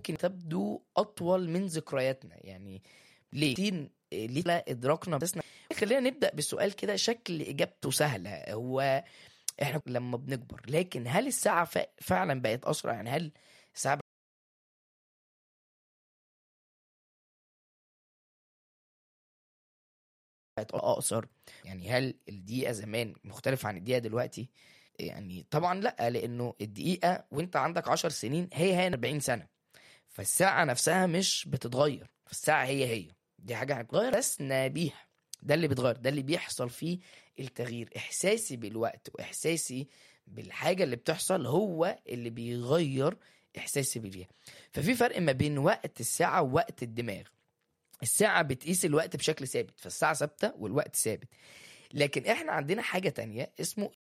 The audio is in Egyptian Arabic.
ممكن تبدو اطول من ذكرياتنا يعني ليه كتير ليه لا ادراكنا بس خلينا نبدا بسؤال كده شكل اجابته سهله هو احنا لما بنكبر لكن هل الساعه ف- فعلا بقت اسرع يعني هل الساعه بقت اقصر يعني هل الدقيقه زمان مختلفه عن الدقيقه دلوقتي يعني طبعا لا لانه الدقيقه وانت عندك 10 سنين هي هي 40 سنه فالساعه نفسها مش بتتغير فالساعه هي هي دي حاجه هتتغير بس بيها ده اللي بيتغير ده اللي بيحصل فيه التغيير احساسي بالوقت واحساسي بالحاجه اللي بتحصل هو اللي بيغير احساسي بيها ففي فرق ما بين وقت الساعه ووقت الدماغ الساعه بتقيس الوقت بشكل ثابت فالساعه ثابته والوقت ثابت لكن احنا عندنا حاجه تانية اسمه